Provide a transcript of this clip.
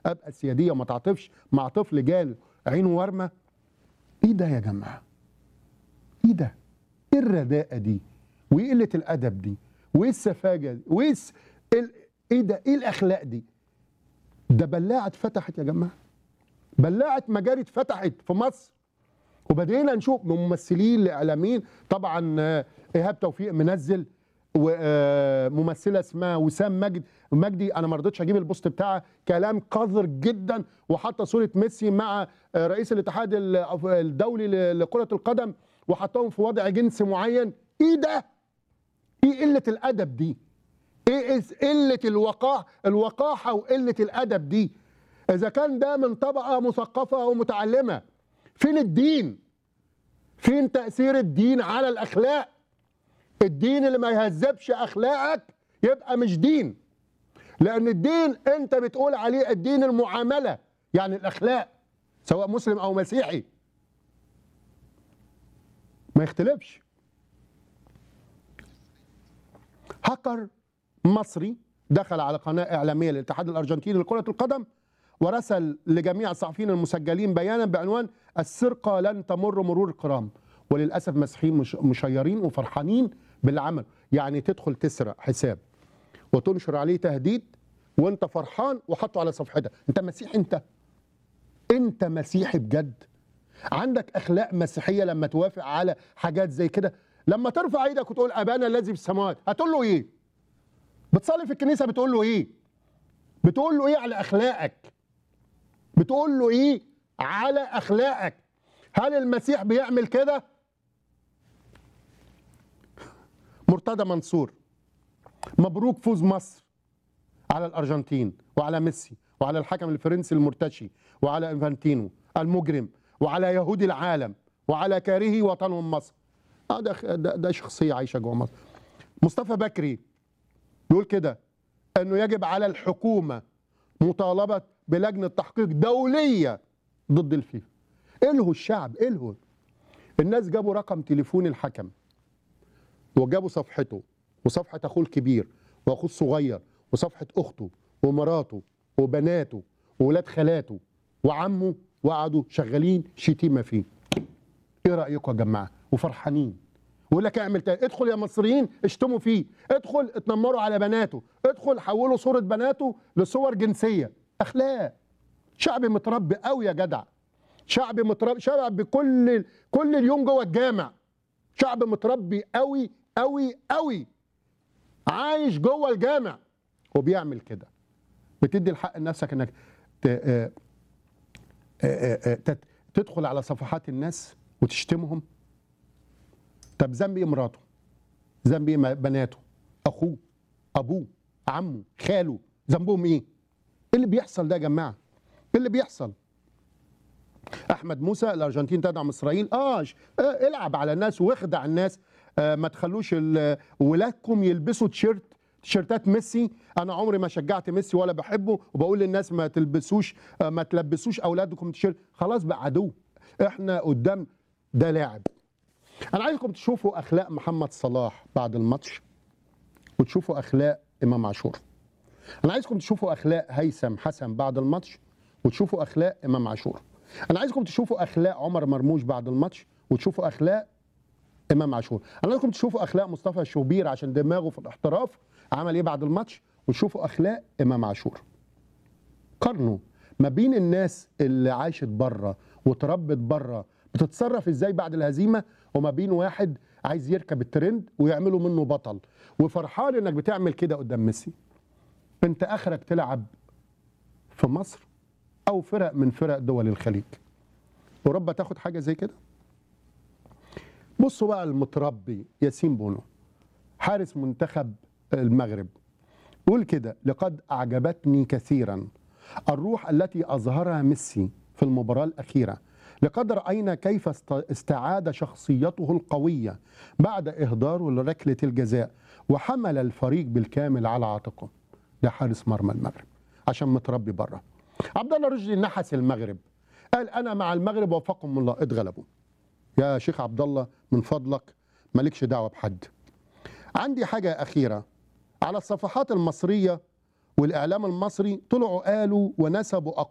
ابقى سياديه وما تعاطفش مع طفل جاله عينه ورمه ايه ده يا جماعه ايه ده ايه الرداءه دي وايه قله الادب دي وايه السفاجه دي وايه الس... ال... ايه ده ايه الاخلاق دي ده بلاعه اتفتحت يا جماعه بلاعه مجاري اتفتحت في مصر وبدينا نشوف من ممثلين لاعلاميين طبعا آه، ايهاب توفيق منزل وممثله اسمها وسام مجد مجدي انا ما رضيتش اجيب البوست بتاعها كلام قذر جدا وحاطه صوره ميسي مع آه، رئيس الاتحاد ال- الدولي ل- لكره القدم وحطهم في وضع جنسي معين ايه ده ايه قله الادب دي ايه إز- قله الوقاح الوقاحه وقله الادب دي اذا كان ده من طبقه مثقفه ومتعلمه فين الدين فين تاثير الدين على الاخلاق الدين اللي ما يهذبش اخلاقك يبقى مش دين لان الدين انت بتقول عليه الدين المعامله يعني الاخلاق سواء مسلم او مسيحي ما يختلفش هاكر مصري دخل على قناه اعلاميه للاتحاد الارجنتيني لكره القدم ورسل لجميع الصحفيين المسجلين بيانا بعنوان السرقه لن تمر مرور الكرام وللاسف مسيحيين مش مشيرين وفرحانين باللي عمله يعني تدخل تسرق حساب وتنشر عليه تهديد وانت فرحان وحطه على صفحتك انت مسيحي انت انت مسيحي بجد عندك اخلاق مسيحيه لما توافق على حاجات زي كده لما ترفع ايدك وتقول ابانا الذي في السماوات هتقول له ايه بتصلي في الكنيسه بتقول له ايه بتقول له ايه على اخلاقك بتقول له ايه على اخلاقك هل المسيح بيعمل كده مرتضى منصور مبروك فوز مصر على الارجنتين وعلى ميسي وعلى الحكم الفرنسي المرتشي وعلى انفانتينو المجرم وعلى يهود العالم وعلى كارهي وطنهم مصر اه ده ده, ده شخصيه عايشه جوه مصر مصطفى بكري يقول كده انه يجب على الحكومه مطالبه بلجنه تحقيق دوليه ضد الفيفا الهوا الشعب الهوا الناس جابوا رقم تليفون الحكم وجابوا صفحته وصفحه اخوه الكبير واخوه الصغير وصفحه اخته ومراته وبناته وولاد خالاته وعمه وقعدوا شغالين شتيمه فيه ايه رايكم يا جماعه وفرحانين ويقول لك اعمل تاني ادخل يا مصريين اشتموا فيه ادخل اتنمروا على بناته ادخل حولوا صوره بناته لصور جنسيه اخلاق شعب متربي قوي يا جدع شعب متربي شعب كل كل اليوم جوه الجامع شعب متربي قوي قوي قوي عايش جوه الجامع وبيعمل كده بتدي الحق لنفسك انك ت... آه، آه، آه، تت- تدخل على صفحات الناس وتشتمهم طب ذنب ايه مراته ذنب ايه م- بناته اخوه ابوه عمه خاله ذنبهم ايه ايه اللي بيحصل ده يا جماعه ايه اللي بيحصل احمد موسى الارجنتين تدعم اسرائيل اه ش- آه، العب على الناس واخدع الناس آه ما تخلوش ال- ولادكم يلبسوا تيشيرت تيشيرتات ميسي انا عمري ما شجعت ميسي ولا بحبه وبقول للناس ما تلبسوش آه ما تلبسوش اولادكم تيشيرت خلاص بقى عدو احنا قدام ده لاعب انا عايزكم تشوفوا اخلاق محمد صلاح بعد الماتش وتشوفوا اخلاق امام عاشور انا عايزكم تشوفوا اخلاق هيثم حسن بعد الماتش وتشوفوا اخلاق امام عاشور انا عايزكم تشوفوا اخلاق عمر مرموش بعد الماتش وتشوفوا اخلاق امام عاشور انا عايزكم تشوفوا اخلاق مصطفى شوبير عشان دماغه في الاحتراف عمل ايه بعد الماتش وتشوفوا اخلاق امام عاشور قارنوا ما بين الناس اللي عاشت بره وتربت بره بتتصرف ازاي بعد الهزيمه وما بين واحد عايز يركب الترند ويعملوا منه بطل وفرحان انك بتعمل كده قدام ميسي انت اخرك تلعب في مصر او فرق من فرق دول الخليج اوروبا تاخد حاجه زي كده بصوا بقى المتربي ياسين بونو حارس منتخب المغرب يقول كده لقد اعجبتني كثيرا الروح التي اظهرها ميسي في المباراه الاخيره لقد راينا كيف است- استعاد شخصيته القويه بعد اهداره لركله الجزاء وحمل الفريق بالكامل على عاتقه ده حارس مرمى المغرب عشان متربي بره عبد الله رشدي نحس المغرب قال انا مع المغرب وفقهم الله اتغلبوا يا شيخ عبد الله من فضلك مالكش دعوه بحد عندي حاجه اخيره على الصفحات المصريه والاعلام المصري طلعوا قالوا ونسبوا